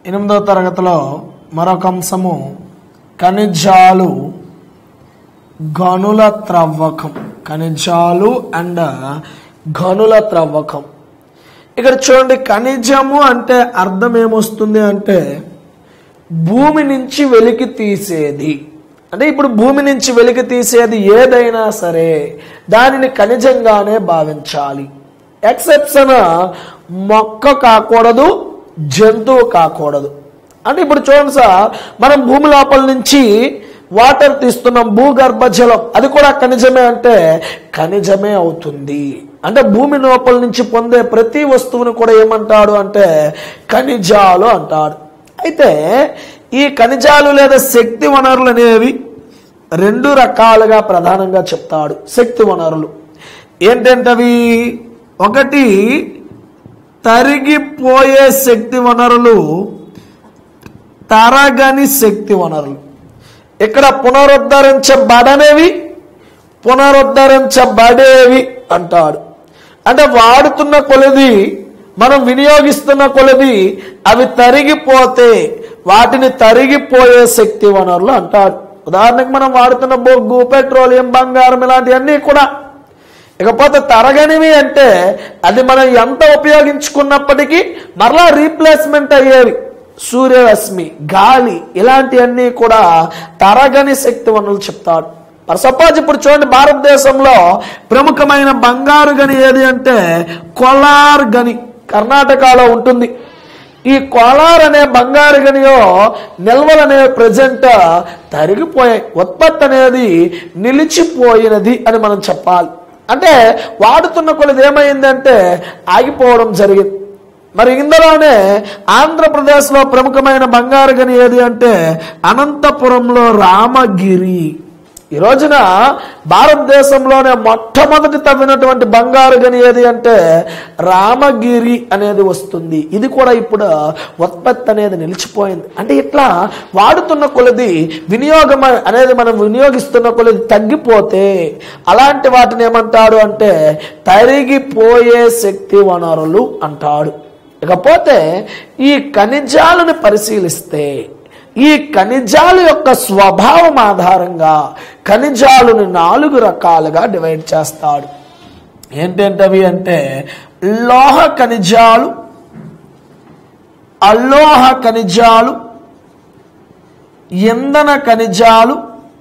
ఎనిమిదవ తరగతిలో మరొక అంశము ఖనిజాలు గనుల త్రవ్వకం ఖనిజాలు అండ్ గనుల త్రవ్వకం ఇక్కడ చూడండి ఖనిజము అంటే అర్థం ఏమొస్తుంది అంటే భూమి నుంచి వెలికి తీసేది అంటే ఇప్పుడు భూమి నుంచి వెలికి తీసేది ఏదైనా సరే దానిని ఖనిజంగానే భావించాలి ఎక్సెప్షన్ మొక్క కాకూడదు జంతువు కాకూడదు అంటే ఇప్పుడు చూడండి సార్ మనం భూమి లోపల నుంచి వాటర్ తీస్తున్నాం భూగర్భ జలం అది కూడా ఖనిజమే అంటే ఖనిజమే అవుతుంది అంటే భూమి లోపల నుంచి పొందే ప్రతి వస్తువుని కూడా ఏమంటాడు అంటే ఖనిజాలు అంటాడు అయితే ఈ ఖనిజాలు లేదా శక్తి వనరులు అనేవి రెండు రకాలుగా ప్రధానంగా చెప్తాడు శక్తి వనరులు ఏంటంటవి ఒకటి తరిగిపోయే శక్తి వనరులు తరగని శక్తి వనరులు ఇక్కడ పునరుద్ధరించబడనేవి పునరుద్ధరించబడేవి అంటాడు అంటే వాడుతున్న కొలది మనం వినియోగిస్తున్న కొలది అవి తరిగిపోతే వాటిని తరిగిపోయే శక్తి వనరులు అంటాడు ఉదాహరణకు మనం వాడుతున్న బొగ్గు పెట్రోలియం బంగారం ఇలాంటివన్నీ కూడా ఇకపోతే తరగనివి అంటే అది మనం ఎంత ఉపయోగించుకున్నప్పటికీ మరలా రీప్లేస్మెంట్ అయ్యేవి సూర్యరశ్మి గాలి ఇలాంటివన్నీ కూడా తరగని శక్తి వనరులు చెప్తాడు మరి సపోజ్ ఇప్పుడు చూడండి భారతదేశంలో ప్రముఖమైన బంగారు గని ఏది అంటే కొలార్ గని కర్ణాటకలో ఉంటుంది ఈ కోలార్ అనే బంగారు గనిలో నిల్వలు అనేవి ప్రజెంట్ తరిగిపోయాయి ఉత్పత్తి అనేది నిలిచిపోయినది అని మనం చెప్పాలి అంటే వాడుతున్న కొలది ఏమైందంటే ఆగిపోవడం జరిగింది మరి ఇందులోనే ఆంధ్రప్రదేశ్లో ప్రముఖమైన బంగారు గని ఏది అంటే అనంతపురంలో రామగిరి ఈ రోజున భారతదేశంలోనే మొట్టమొదటి తవ్వినటువంటి బంగారు గని ఏది అంటే రామగిరి అనేది వస్తుంది ఇది కూడా ఇప్పుడు ఉత్పత్తి అనేది నిలిచిపోయింది అంటే ఇట్లా వాడుతున్న కొలది వినియోగం అనేది మనం వినియోగిస్తున్న కొలది తగ్గిపోతే అలాంటి వాటిని ఏమంటాడు అంటే తరిగిపోయే శక్తి వనరులు అంటాడు ఇకపోతే ఈ ఖనిజాలను పరిశీలిస్తే ఈ ఖనిజాల యొక్క స్వభావం ఆధారంగా ఖనిజాలను నాలుగు రకాలుగా డివైడ్ చేస్తాడు ఏంటంటవి అంటే లోహ ఖనిజాలు అల్లోహ ఖనిజాలు ఇంధన ఖనిజాలు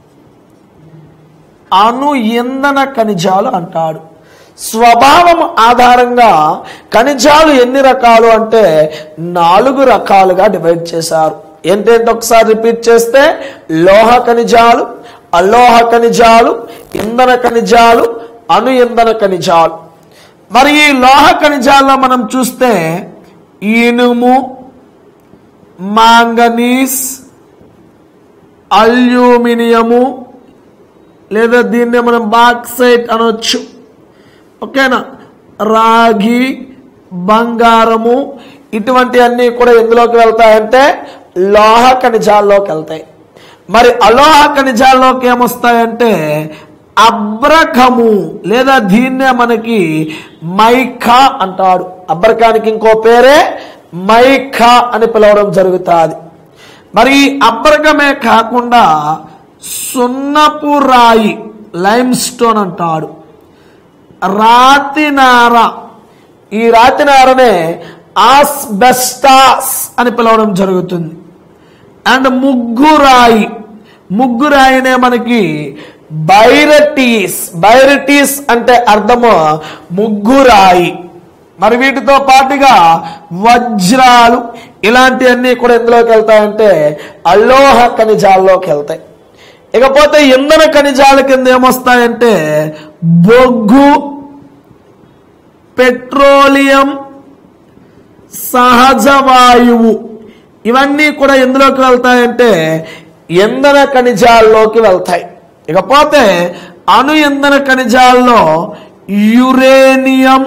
అణు ఇంధన ఖనిజాలు అంటాడు స్వభావం ఆధారంగా ఖనిజాలు ఎన్ని రకాలు అంటే నాలుగు రకాలుగా డివైడ్ చేశారు ఏంటంటే ఒకసారి రిపీట్ చేస్తే లోహ ఖనిజాలు అలోహ ఖనిజాలు ఇంధన ఖనిజాలు అణు ఇంధన ఖనిజాలు మరి ఈ లోహ ఖనిజాల్లో మనం చూస్తే ఇనుము మాంగనీస్ అల్యూమినియము లేదా దీన్నే మనం బాక్సైట్ అనొచ్చు ఓకేనా రాగి బంగారము ఇటువంటి అన్నీ కూడా ఎందులోకి వెళ్తాయంటే లోహ ఖనిజాల్లోకి వెళ్తాయి మరి అలోహ ఖనిజాల్లోకి ఏమొస్తాయంటే అబ్రకము లేదా దీన్నే మనకి మైఖా అంటాడు అబ్రకానికి ఇంకో పేరే మైఖా అని పిలవడం జరుగుతుంది మరి ఈ అబ్రకమే కాకుండా సున్నపు రాయి లైమ్ స్టోన్ అంటాడు రాతినార ఈ రాతినారనే ఆస్బెస్టాస్ అని పిలవడం జరుగుతుంది అండ్ ముగ్గురాయి ముగ్గురాయినే మనకి బైరటీస్ బైరటీస్ అంటే అర్థము ముగ్గురాయి మరి వీటితో పాటుగా వజ్రాలు ఇలాంటివన్నీ కూడా ఎందులోకి వెళ్తాయంటే అల్లోహ ఖనిజాల్లోకి వెళ్తాయి ఇకపోతే ఇంధన ఖనిజాల కింద ఏమొస్తాయంటే బొగ్గు పెట్రోలియం సహజ వాయువు ఇవన్నీ కూడా ఎందులోకి వెళ్తాయంటే ఇంధన ఖనిజాల్లోకి వెళ్తాయి ఇకపోతే అణు ఇంధన ఖనిజాల్లో యురేనియం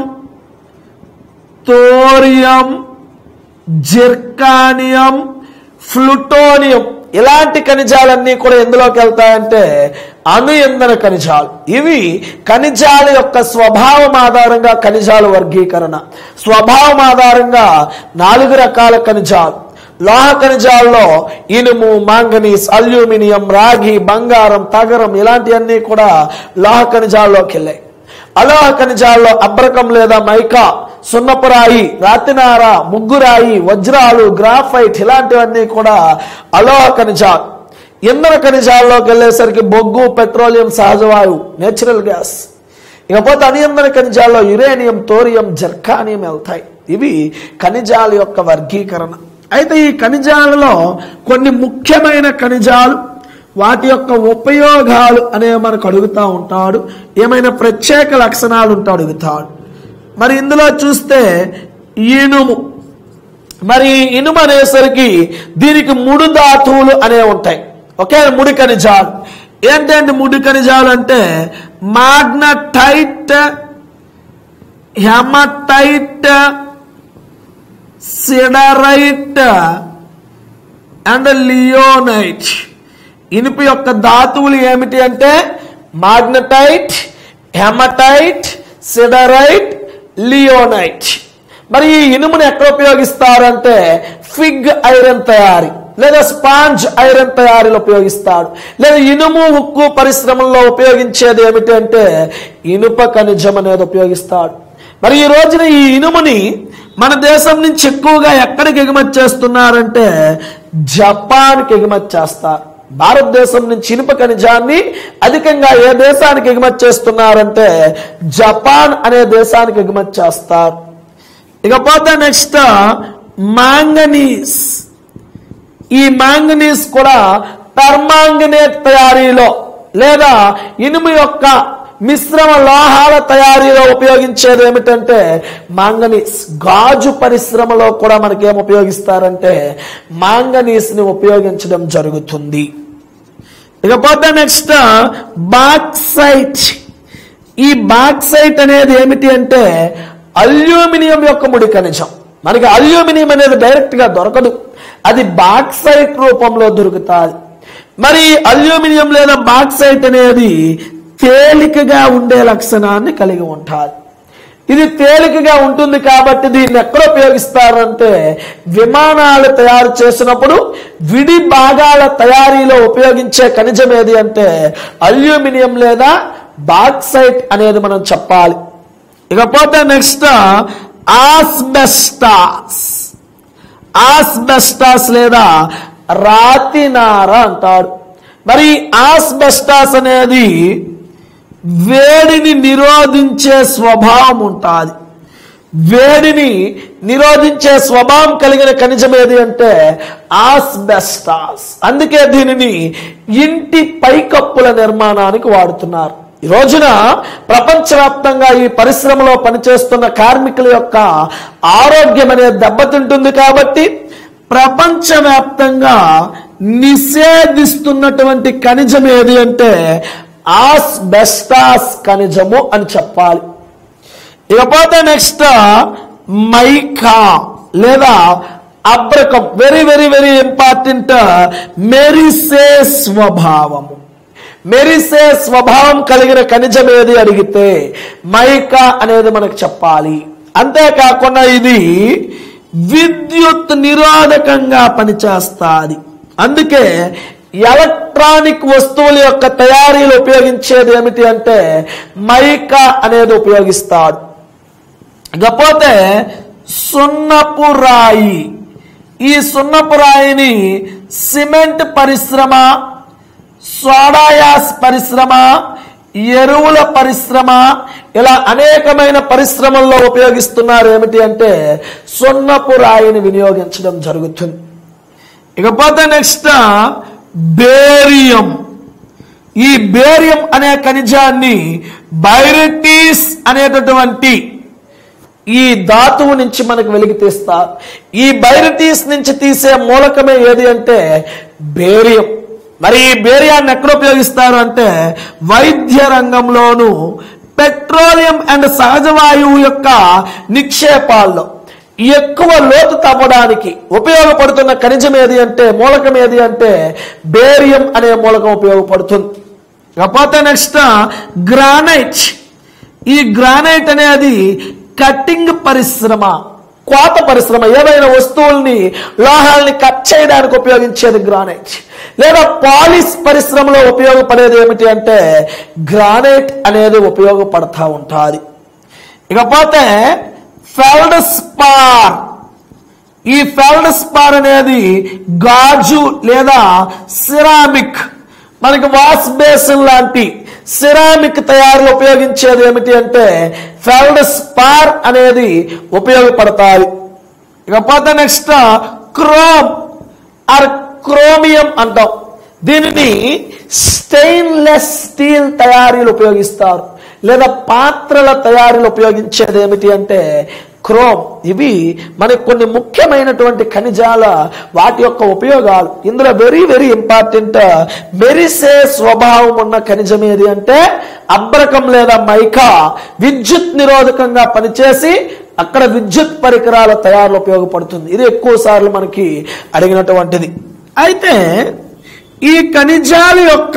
థోరియం జిర్కానియం ఫ్లూటోనియం ఇలాంటి ఖనిజాలన్నీ కూడా ఎందులోకి వెళ్తాయంటే అణు ఇంధన ఖనిజాలు ఇవి ఖనిజాల యొక్క స్వభావం ఆధారంగా ఖనిజాల వర్గీకరణ స్వభావం ఆధారంగా నాలుగు రకాల ఖనిజాలు లోహ ఖనిజాల్లో ఇనుము మాంగనీస్ అల్యూమినియం రాగి బంగారం తగరం ఇలాంటివన్నీ కూడా లోహ ఖనిజాల్లోకి వెళ్ళాయి అలోహ ఖనిజాల్లో అబ్రకం లేదా మైకా సున్నపురాయి రాతినార ముగ్గురాయి వజ్రాలు గ్రాఫైట్ ఇలాంటివన్నీ కూడా అలోహ ఖనిజాలు ఇంధన ఖనిజాల్లోకి వెళ్ళేసరికి బొగ్గు పెట్రోలియం సహజవాయువు నేచురల్ గ్యాస్ ఇకపోతే అనియందన ఖనిజాల్లో యురేనియం తోరియం జర్కానియం వెళ్తాయి ఇవి ఖనిజాల యొక్క వర్గీకరణ అయితే ఈ ఖనిజాలలో కొన్ని ముఖ్యమైన ఖనిజాలు వాటి యొక్క ఉపయోగాలు అనేవి మనకు అడుగుతూ ఉంటాడు ఏమైనా ప్రత్యేక లక్షణాలు ఉంటే అడుగుతాడు మరి ఇందులో చూస్తే ఇనుము మరి ఇనుము అనేసరికి దీనికి ముడు ధాతువులు అనేవి ఉంటాయి ఓకే ముడి ఖనిజాలు ఏంటంటే ముడి ఖనిజాలు అంటే magnetite hematite siderite and limonite ఇనుపు యొక్క ధాతువులు ఏమిటి అంటే మాగ్నటైట్ హెమటైట్ సిడరైట్ లియోనైట్ మరి ఈ ఇనుమును ఎక్కడ ఉపయోగిస్తారంటే ఫిగ్ ఐరన్ తయారీ లేదా స్పాంజ్ ఐరన్ తయారీలో ఉపయోగిస్తాడు లేదా ఇనుము ఉక్కు పరిశ్రమల్లో ఉపయోగించేది ఏమిటంటే ఇనుప ఖనిజం అనేది ఉపయోగిస్తాడు మరి ఈ రోజున ఈ ఇనుముని మన దేశం నుంచి ఎక్కువగా ఎక్కడికి ఎగుమతి చేస్తున్నారంటే జపాన్కి ఎగుమతి చేస్తారు భారతదేశం నుంచి ఇనుప ఖనిజాన్ని అధికంగా ఏ దేశానికి ఎగుమతి చేస్తున్నారంటే జపాన్ అనే దేశానికి ఎగుమతి చేస్తారు ఇకపోతే నెక్స్ట్ మాంగనీస్ ఈ మాంగనీస్ కూడా పర్మాంగనేట్ తయారీలో లేదా ఇనుము యొక్క మిశ్రమ లోహాల తయారీలో ఉపయోగించేది ఏమిటంటే మాంగనీస్ గాజు పరిశ్రమలో కూడా మనకి ఏం ఉపయోగిస్తారంటే మాంగనీస్ ని ఉపయోగించడం జరుగుతుంది ఇకపోతే నెక్స్ట్ బాక్సైట్ ఈ బాక్సైట్ అనేది ఏమిటి అంటే అల్యూమినియం యొక్క ముడి ఖనిజం మనకి అల్యూమినియం అనేది డైరెక్ట్ గా దొరకదు అది బాక్సైట్ రూపంలో దొరుకుతుంది మరి అల్యూమినియం లేదా బాక్సైట్ అనేది తేలికగా ఉండే లక్షణాన్ని కలిగి ఉంటుంది ఇది తేలికగా ఉంటుంది కాబట్టి దీన్ని ఎక్కడ ఉపయోగిస్తారంటే విమానాలు తయారు చేసినప్పుడు విడి భాగాల తయారీలో ఉపయోగించే ఖనిజం ఏది అంటే అల్యూమినియం లేదా బాక్సైట్ అనేది మనం చెప్పాలి ఇకపోతే నెక్స్ట్ ఆస్బెస్టాస్ ఆస్బెస్టాస్ లేదా రాతినార అంటాడు మరి ఆస్బెస్టాస్ అనేది వేడిని నిరోధించే స్వభావం ఉంటుంది వేడిని నిరోధించే స్వభావం కలిగిన ఖనిజం ఏది అంటే ఆస్బెస్టాస్ అందుకే దీనిని ఇంటి పైకప్పుల నిర్మాణానికి వాడుతున్నారు ఈ రోజున ప్రపంచవ్యాప్తంగా ఈ పరిశ్రమలో పనిచేస్తున్న కార్మికుల యొక్క ఆరోగ్యం అనేది దెబ్బతింటుంది కాబట్టి ప్రపంచవ్యాప్తంగా నిషేధిస్తున్నటువంటి ఖనిజం ఏది అంటే ఆస్బెస్టాస్ ఖనిజము అని చెప్పాలి ఇకపోతే నెక్స్ట్ మైకా లేదా అబ్రకం వెరీ వెరీ వెరీ ఇంపార్టెంట్ మెరిసే స్వభావము మెరిసే స్వభావం కలిగిన ఖనిజం ఏది అడిగితే మైకా అనేది మనకు చెప్పాలి అంతేకాకుండా ఇది విద్యుత్ నిరోధకంగా పనిచేస్తాది అందుకే ఎలక్ట్రానిక్ వస్తువుల యొక్క తయారీలో ఉపయోగించేది ఏమిటి అంటే మైకా అనేది ఉపయోగిస్తాడు ఇకపోతే సున్నపు రాయి ఈ సున్నపు రాయిని సిమెంట్ పరిశ్రమ సోడాయాస్ పరిశ్రమ ఎరువుల పరిశ్రమ ఇలా అనేకమైన పరిశ్రమల్లో ఉపయోగిస్తున్నారు ఏమిటి అంటే సున్నపు రాయిని వినియోగించడం జరుగుతుంది ఇకపోతే నెక్స్ట్ బేరియం ఈ బేరియం అనే ఖనిజాన్ని బైరటీస్ అనేటటువంటి ఈ ధాతువు నుంచి మనకు వెలికి తీస్తారు ఈ బైరటీస్ నుంచి తీసే మూలకమే ఏది అంటే బేరియం మరి ఈ బేరియాన్ని ఎక్కడ ఉపయోగిస్తారు అంటే వైద్య రంగంలోను పెట్రోలియం అండ్ సహజ వాయువు యొక్క నిక్షేపాల్లో ఎక్కువ లోతు తవ్వడానికి ఉపయోగపడుతున్న ఖనిజం ఏది అంటే మూలకం ఏది అంటే బేరియం అనే మూలకం ఉపయోగపడుతుంది కాకపోతే నెక్స్ట్ గ్రానైట్ ఈ గ్రానైట్ అనేది కటింగ్ పరిశ్రమ కోత పరిశ్రమ ఏవైనా వస్తువుల్ని లోహాల్ని కట్ చేయడానికి ఉపయోగించేది గ్రానైట్ లేదా పాలిస్ పరిశ్రమలో ఉపయోగపడేది ఏమిటి అంటే గ్రానైట్ అనేది ఉపయోగపడతా ఉంటుంది ఇకపోతే ఫెల్డ్ స్పార్ ఈ ఫెల్డ్ స్పార్ అనేది గాజు లేదా సిరామిక్ మనకి వాష్ బేసిన్ లాంటి సిరామిక్ తయారీలో ఉపయోగించేది ఏమిటి అంటే ఫెల్డ్ స్పార్ అనేది ఉపయోగపడతాయి ఇకపోతే నెక్స్ట్ క్రోమ్ ఆర్ క్రోమియం అంటాం దీనిని స్టెయిన్లెస్ స్టీల్ తయారీలు ఉపయోగిస్తారు లేదా పాత్రల తయారీలు ఉపయోగించేది ఏమిటి అంటే క్రోమ్ ఇవి మనకి కొన్ని ముఖ్యమైనటువంటి ఖనిజాల వాటి యొక్క ఉపయోగాలు ఇందులో వెరీ వెరీ ఇంపార్టెంట్ మెరిసే స్వభావం ఉన్న ఖనిజం ఏది అంటే అబ్రకం లేదా మైకా విద్యుత్ నిరోధకంగా పనిచేసి అక్కడ విద్యుత్ పరికరాల తయారులో ఉపయోగపడుతుంది ఇది ఎక్కువ సార్లు మనకి అడిగినటువంటిది అయితే ఈ ఖనిజాల యొక్క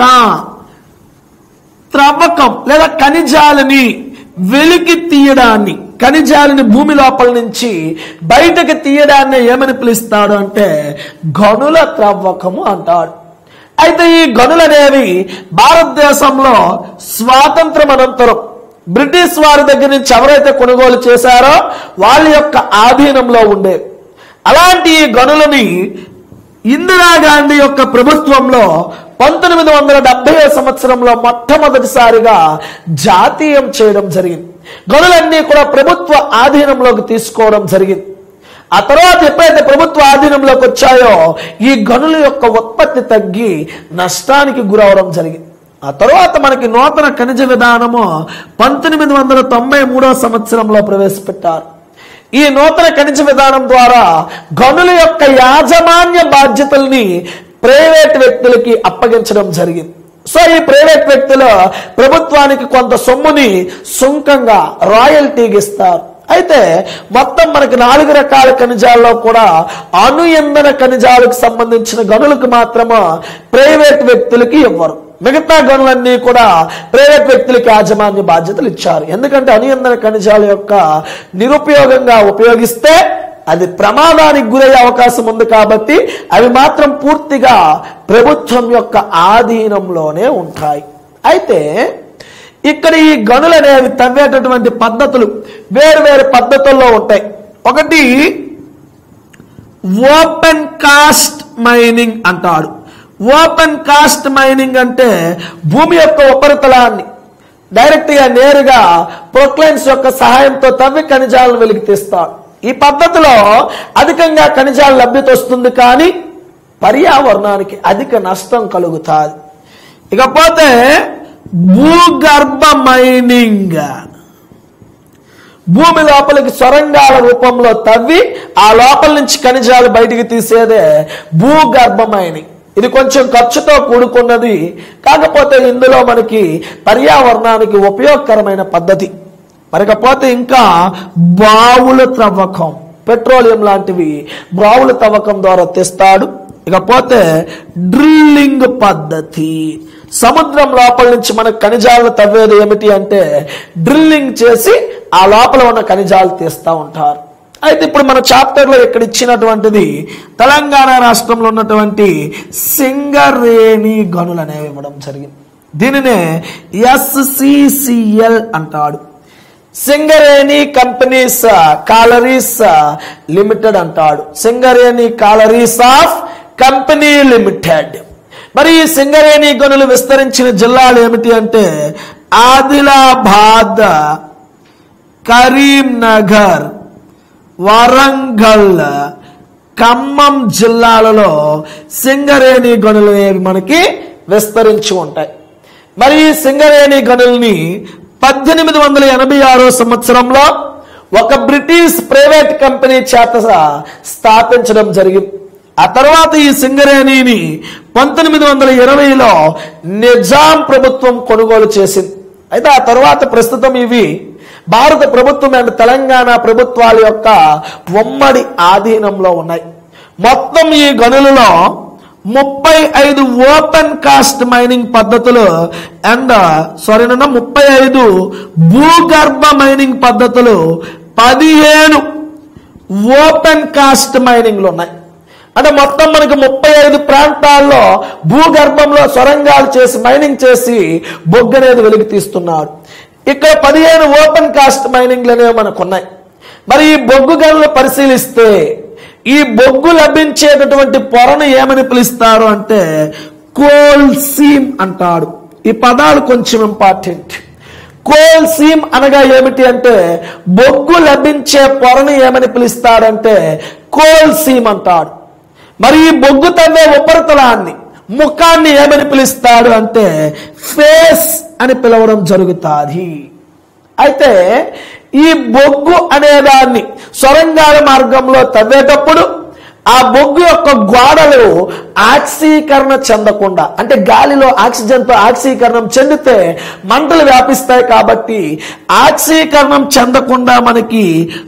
త్రవ్వకం లేదా ఖనిజాలని వెలికి తీయడాన్ని ఖనిజాలని భూమి లోపల నుంచి బయటకు తీయడాన్ని ఏమని పిలుస్తాడు అంటే గనుల త్రవ్వకము అంటాడు అయితే ఈ గనులు అనేవి భారతదేశంలో స్వాతంత్రం అనంతరం బ్రిటిష్ వారి దగ్గర నుంచి ఎవరైతే కొనుగోలు చేశారో వాళ్ళ యొక్క ఆధీనంలో ఉండేవి అలాంటి ఈ గనులని ఇందిరాగాంధీ యొక్క ప్రభుత్వంలో పంతొమ్మిది వందల డెబ్బై సంవత్సరంలో మొట్టమొదటిసారిగా జాతీయం చేయడం జరిగింది గనులన్నీ కూడా ప్రభుత్వ ఆధీనంలోకి తీసుకోవడం జరిగింది ఆ తర్వాత ఎప్పుడైతే ప్రభుత్వ ఆధీనంలోకి వచ్చాయో ఈ గనుల యొక్క ఉత్పత్తి తగ్గి నష్టానికి గురవడం జరిగింది ఆ తర్వాత మనకి నూతన ఖనిజ విధానము పంతొమ్మిది వందల తొంభై మూడో సంవత్సరంలో ప్రవేశపెట్టారు ఈ నూతన ఖనిజ విధానం ద్వారా గనుల యొక్క యాజమాన్య బాధ్యతల్ని ప్రైవేట్ వ్యక్తులకి అప్పగించడం జరిగింది సో ఈ ప్రైవేట్ వ్యక్తులు ప్రభుత్వానికి కొంత సొమ్ముని సుంకంగా రాయల్టీకి ఇస్తారు అయితే మొత్తం మనకి నాలుగు రకాల ఖనిజాల్లో కూడా అణు ఇంధన ఖనిజాలకు సంబంధించిన గనులకు మాత్రము ప్రైవేట్ వ్యక్తులకి ఇవ్వరు మిగతా గనులన్నీ కూడా ప్రైవేట్ వ్యక్తులకి యాజమాన్య బాధ్యతలు ఇచ్చారు ఎందుకంటే అణు ఇంధన ఖనిజాల యొక్క నిరుపయోగంగా ఉపయోగిస్తే అది ప్రమాదానికి గురయ్యే అవకాశం ఉంది కాబట్టి అవి మాత్రం పూర్తిగా ప్రభుత్వం యొక్క ఆధీనంలోనే ఉంటాయి అయితే ఇక్కడ ఈ గనులు అనేవి తవ్వేటటువంటి పద్ధతులు వేరు వేరు పద్ధతుల్లో ఉంటాయి ఒకటి ఓపెన్ కాస్ట్ మైనింగ్ అంటాడు ఓపెన్ కాస్ట్ మైనింగ్ అంటే భూమి యొక్క ఉపరితలాన్ని డైరెక్ట్ గా నేరుగా ప్రొక్లైన్స్ యొక్క సహాయంతో తవ్వి ఖనిజాలను వెలికి తీస్తాడు ఈ పద్ధతిలో అధికంగా ఖనిజాల లభ్యత వస్తుంది కానీ పర్యావరణానికి అధిక నష్టం కలుగుతుంది ఇకపోతే భూగర్భ మైనింగ్ భూమి లోపలికి సొరంగాల రూపంలో తవ్వి ఆ లోపల నుంచి ఖనిజాలు బయటికి తీసేదే భూగర్భ మైనింగ్ ఇది కొంచెం ఖర్చుతో కూడుకున్నది కాకపోతే ఇందులో మనకి పర్యావరణానికి ఉపయోగకరమైన పద్ధతి మరికపోతే ఇంకా బావుల త్రవ్వకం పెట్రోలియం లాంటివి బావుల తవ్వకం ద్వారా తెస్తాడు ఇకపోతే డ్రిల్లింగ్ పద్ధతి సముద్రం లోపల నుంచి మన ఖనిజాలను తవ్వేది ఏమిటి అంటే డ్రిల్లింగ్ చేసి ఆ లోపల ఉన్న ఖనిజాలు తీస్తూ ఉంటారు అయితే ఇప్పుడు మన చాప్టర్ లో ఇక్కడ ఇచ్చినటువంటిది తెలంగాణ రాష్ట్రంలో ఉన్నటువంటి సింగరేణి గనులు అనేవి ఇవ్వడం జరిగింది దీనినే ఎస్సిసిఎల్ అంటాడు సింగరేణి కంపెనీస్ కాలరీస్ లిమిటెడ్ అంటాడు Singareni collieries of company limited మరి ఈ సింగరేణి గనులు విస్తరించిన జిల్లాలు ఏమిటి అంటే ఆదిలాబాద్ కరీంనగర్ వరంగల్ ఖమ్మం జిల్లాలలో సింగరేణి గనులు అనేవి మనకి విస్తరించి ఉంటాయి మరి ఈ సింగరేణి గనుల్ని పద్దెనిమిది వందల ఎనభై ఆరో సంవత్సరంలో ఒక బ్రిటిష్ ప్రైవేట్ కంపెనీ చేత స్థాపించడం జరిగింది ఆ తర్వాత ఈ సింగరేణిని పంతొమ్మిది వందల ఇరవైలో నిజాం ప్రభుత్వం కొనుగోలు చేసింది అయితే ఆ తర్వాత ప్రస్తుతం ఇవి భారత ప్రభుత్వం అండ్ తెలంగాణ ప్రభుత్వాల యొక్క ఉమ్మడి ఆధీనంలో ఉన్నాయి మొత్తం ఈ గనులలో ముప్పై ఐదు ఓపెన్ కాస్ట్ మైనింగ్ పద్ధతులు అండ్ సారీ నన్న ముప్పై ఐదు భూగర్భ మైనింగ్ పద్ధతులు పదిహేను ఓపెన్ కాస్ట్ మైనింగ్లు ఉన్నాయి అంటే మొత్తం మనకి ముప్పై ఐదు ప్రాంతాల్లో భూగర్భంలో సొరంగాలు చేసి మైనింగ్ చేసి బొగ్గు అనేది వెలికి తీస్తున్నారు ఇక్కడ పదిహేను ఓపెన్ కాస్ట్ మైనింగ్లు అనేవి మనకు ఉన్నాయి మరి ఈ బొగ్గు గనులు పరిశీలిస్తే ఈ బొగ్గు లభించేటటువంటి పొరను ఏమని పిలుస్తారు అంటే కోల్ సీమ్ అంటాడు ఈ పదాలు కొంచెం ఇంపార్టెంట్ కోల్ సీమ్ అనగా ఏమిటి అంటే బొగ్గు లభించే పొరని ఏమని పిలుస్తాడంటే కోల్ సీమ్ అంటాడు మరి ఈ బొగ్గు తవ్వే ఉపరితలాన్ని ముఖాన్ని ఏమని పిలుస్తాడు అంటే ఫేస్ అని పిలవడం జరుగుతాది అయితే ఈ బొగ్గు అనేదాన్ని సొరంగాల మార్గంలో తవ్వేటప్పుడు ఆ బొగ్గు యొక్క గోడలు ఆక్సీకరణ చెందకుండా అంటే గాలిలో ఆక్సిజన్తో ఆక్సీకరణం చెందితే మంటలు వ్యాపిస్తాయి కాబట్టి ఆక్సీకరణం చెందకుండా మనకి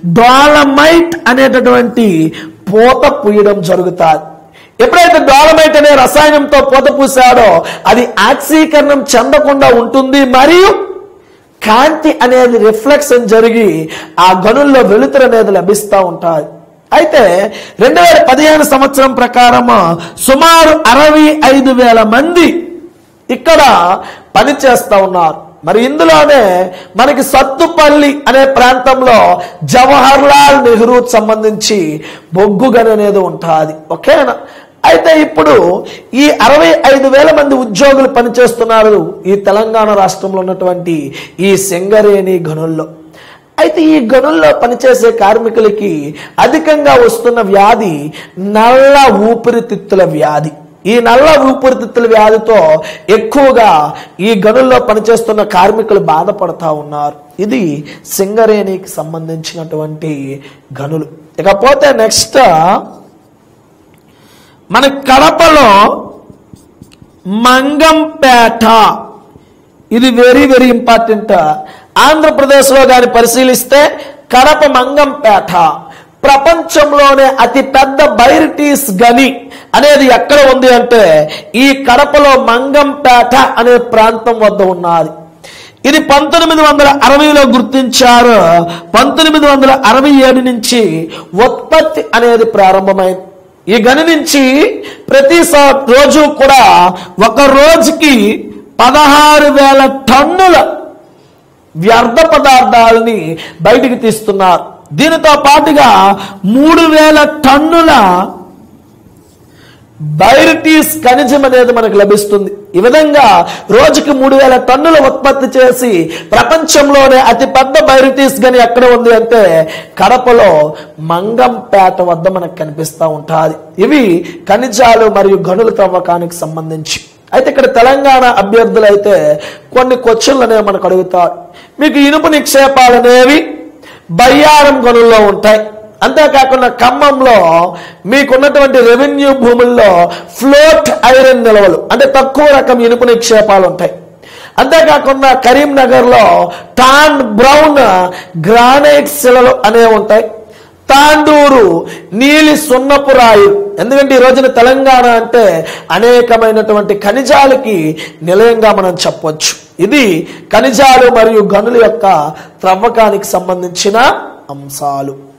డోలమైట్ అనేటటువంటి పూత పూయడం జరుగుతుంది ఎప్పుడైతే డోలమైట్ అనే రసాయనంతో పూత పూసాడో అది ఆక్సీకరణం చెందకుండా ఉంటుంది మరియు కాంతి అనేది రిఫ్లెక్షన్ జరిగి ఆ గనుల్లో వెలుతురు అనేది లభిస్తూ ఉంటుంది అయితే రెండు వేల పదిహేను సంవత్సరం ప్రకారము సుమారు అరవై ఐదు వేల మంది ఇక్కడ పని చేస్తా ఉన్నారు మరి ఇందులోనే మనకి సత్తుపల్లి అనే ప్రాంతంలో జవహర్ లాల్ నెహ్రూ సంబంధించి బొగ్గు గని అనేది ఉంటుంది ఓకేనా అయితే ఇప్పుడు ఈ అరవై ఐదు వేల మంది ఉద్యోగులు పనిచేస్తున్నారు ఈ తెలంగాణ రాష్ట్రంలో ఉన్నటువంటి ఈ సింగరేణి గనుల్లో అయితే ఈ గనుల్లో పనిచేసే కార్మికులకి అధికంగా వస్తున్న వ్యాధి నల్ల ఊపిరితిత్తుల వ్యాధి ఈ నల్ల ఊపిరితిత్తుల వ్యాధితో ఎక్కువగా ఈ గనుల్లో పనిచేస్తున్న కార్మికులు బాధపడతా ఉన్నారు ఇది సింగరేణికి సంబంధించినటువంటి గనులు ఇకపోతే నెక్స్ట్ మన కడపలో మంగంపేట ఇది వెరీ వెరీ ఇంపార్టెంట్ ఆంధ్రప్రదేశ్లో కానీ పరిశీలిస్తే కడప మంగంపేట ప్రపంచంలోనే అతి పెద్ద బైరిటీస్ గని అనేది ఎక్కడ ఉంది అంటే ఈ కడపలో మంగంపేట అనే ప్రాంతం వద్ద ఉన్నది ఇది పంతొమ్మిది వందల అరవైలో గుర్తించారు పంతొమ్మిది వందల అరవై ఏడు నుంచి ఉత్పత్తి అనేది ప్రారంభమైంది ఈ గని నుంచి ప్రతి స- రోజు కూడా ఒక రోజుకి పదహారు వేల టన్నుల వ్యర్థ పదార్థాలని బయటికి తీస్తున్నారు దీనితో పాటుగా మూడు వేల టన్నుల బైరిటీస్ ఖనిజం అనేది మనకు లభిస్తుంది ఈ విధంగా రోజుకి మూడు వేల టన్నుల ఉత్పత్తి చేసి ప్రపంచంలోనే అతి పెద్ద బైరిటీస్ గని ఎక్కడ ఉంది అంటే కడపలో మంగంపేట వద్ద మనకు కనిపిస్తూ ఉంటుంది ఇవి ఖనిజాలు మరియు గనుల తవ్వకానికి సంబంధించి అయితే ఇక్కడ తెలంగాణ అభ్యర్థులు అయితే కొన్ని క్వశ్చన్లు అనేవి మనకు అడుగుతారు మీకు ఇనుపు నిక్షేపాలు అనేవి బయ్యారం గనుల్లో ఉంటాయి అంతేకాకుండా ఖమ్మంలో మీకున్నటువంటి రెవెన్యూ భూముల్లో ఫ్లోట్ ఐరన్ నిల్వలు అంటే తక్కువ రకం ఇనుపు నిక్షేపాలు ఉంటాయి అంతేకాకుండా కరీంనగర్లో టాన్ బ్రౌన్ గ్రానైట్ శిలలు అనేవి ఉంటాయి తాండూరు నీలి సున్నపు రాయి ఎందుకంటే ఈ రోజున తెలంగాణ అంటే అనేకమైనటువంటి ఖనిజాలకి నిలయంగా మనం చెప్పొచ్చు ఇది ఖనిజాలు మరియు గనుల యొక్క త్రవ్వకానికి సంబంధించిన అంశాలు